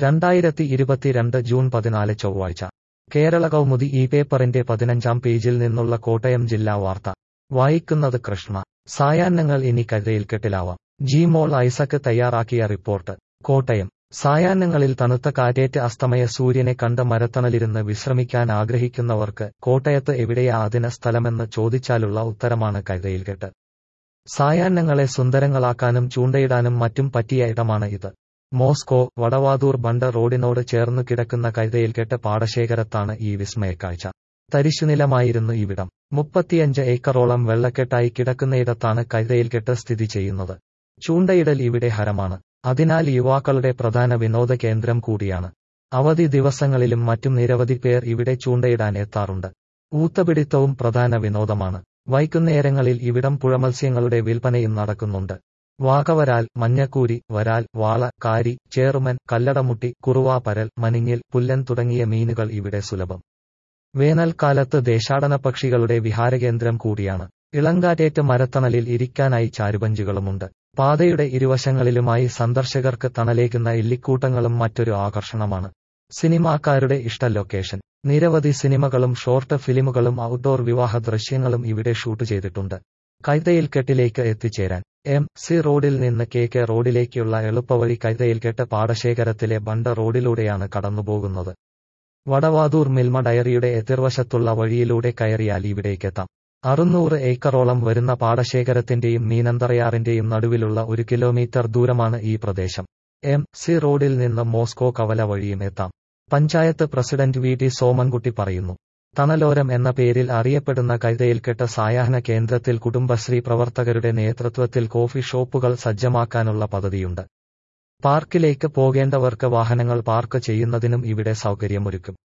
രണ്ടായിരത്തി ഇരുപത്തിരണ്ട് ജൂൺ പതിനാല് ചൊവ്വാഴ്ച കേരള കൗമുദി ഈ പേപ്പറിന്റെ പതിനഞ്ചാം പേജിൽ നിന്നുള്ള കോട്ടയം ജില്ലാ വാർത്ത വായിക്കുന്നത് കൃഷ്ണ സായാഹ്നങ്ങൾ ഇനി കരുതയിൽക്കെട്ടിലാവാം ജിമോൾ ഐസക്ക് തയ്യാറാക്കിയ റിപ്പോർട്ട് കോട്ടയം സായാഹ്നങ്ങളിൽ തണുത്ത കാറ്റേറ്റ് അസ്തമയ സൂര്യനെ കണ്ട് മരത്തണലിരുന്ന് വിശ്രമിക്കാൻ ആഗ്രഹിക്കുന്നവർക്ക് കോട്ടയത്ത് എവിടെയാ അതിന് സ്ഥലമെന്ന് ചോദിച്ചാലുള്ള ഉത്തരമാണ് കരുതയിൽക്കെട്ട് സായാഹ്നങ്ങളെ സുന്ദരങ്ങളാക്കാനും ചൂണ്ടയിടാനും മറ്റും പറ്റിയ ഇടമാണ് ഇത് മോസ്കോ വടവാതൂർ ബണ്ട് റോഡിനോട് ചേർന്നു കിടക്കുന്ന കൈതയിൽക്കെട്ട് പാടശേഖരത്താണ് ഈ വിസ്മയക്കാഴ്ച തരിശുനിലമായിരുന്നു ഇവിടം മുപ്പത്തിയഞ്ച് ഏക്കറോളം വെള്ളക്കെട്ടായി കിടക്കുന്നയിടത്താണ് കൈതയിൽക്കെട്ട് സ്ഥിതി ചെയ്യുന്നത് ചൂണ്ടയിടൽ ഇവിടെ ഹരമാണ് അതിനാൽ യുവാക്കളുടെ പ്രധാന വിനോദ കേന്ദ്രം കൂടിയാണ് അവധി ദിവസങ്ങളിലും മറ്റും നിരവധി പേർ ഇവിടെ ചൂണ്ടയിടാൻ എത്താറുണ്ട് ഊത്തപിടിത്തവും പ്രധാന വിനോദമാണ് വൈകുന്നേരങ്ങളിൽ ഇവിടം പുഴമത്സ്യങ്ങളുടെ വിൽപ്പനയും നടക്കുന്നുണ്ട് വാകവരാൽ മഞ്ഞക്കൂരി വരാൽ വാള കാരി ചേറുമൻ കല്ലടമുട്ടി കുറുവാപരൽ മനിങ്ങിൽ പുല്ലൻ തുടങ്ങിയ മീനുകൾ ഇവിടെ സുലഭം വേനൽക്കാലത്ത് ദേശാടന പക്ഷികളുടെ വിഹാരകേന്ദ്രം കൂടിയാണ് ഇളങ്കാറ്റേറ്റ് മരത്തണലിൽ ഇരിക്കാനായി ചാരുബഞ്ചുകളുമുണ്ട് പാതയുടെ ഇരുവശങ്ങളിലുമായി സന്ദർശകർക്ക് തണലേക്കുന്ന ഇല്ലിക്കൂട്ടങ്ങളും മറ്റൊരു ആകർഷണമാണ് സിനിമാക്കാരുടെ ഇഷ്ട ലൊക്കേഷൻ നിരവധി സിനിമകളും ഷോർട്ട് ഫിലിമുകളും ഔട്ട്ഡോർ വിവാഹ ദൃശ്യങ്ങളും ഇവിടെ ഷൂട്ട് ചെയ്തിട്ടുണ്ട് കൈതയിൽക്കെട്ടിലേക്ക് എത്തിച്ചേരാൻ എം സി റോഡിൽ നിന്ന് കെ കെ റോഡിലേക്കുള്ള എളുപ്പവഴി കൈതയിൽക്കെട്ട് പാടശേഖരത്തിലെ ബണ്ട റോഡിലൂടെയാണ് കടന്നുപോകുന്നത് വടവാതൂർ മിൽമ ഡയറിയുടെ എതിർവശത്തുള്ള വഴിയിലൂടെ കയറിയാൽ ഇവിടേക്കെത്താം അറുന്നൂറ് ഏക്കറോളം വരുന്ന പാടശേഖരത്തിന്റെയും മീനന്തറയാറിന്റെയും നടുവിലുള്ള ഒരു കിലോമീറ്റർ ദൂരമാണ് ഈ പ്രദേശം എം സി റോഡിൽ നിന്ന് മോസ്കോ കവല വഴിയും എത്താം panchayat president V T Somankutty പറയുന്നു തണലോരം എന്ന പേരിൽ അറിയപ്പെടുന്ന കൈതയിൽക്കെട്ട് സായാഹ്ന കേന്ദ്രത്തിൽ കുടുംബശ്രീ പ്രവർത്തകരുടെ നേതൃത്വത്തിൽ കോഫി ഷോപ്പുകൾ സജ്ജമാക്കാനുള്ള പദ്ധതിയുണ്ട് പാർക്കിലേക്ക് പോകേണ്ടവർക്ക് വാഹനങ്ങൾ പാർക്ക് ചെയ്യുന്നതിനും ഇവിടെ സൗകര്യമൊരുക്കും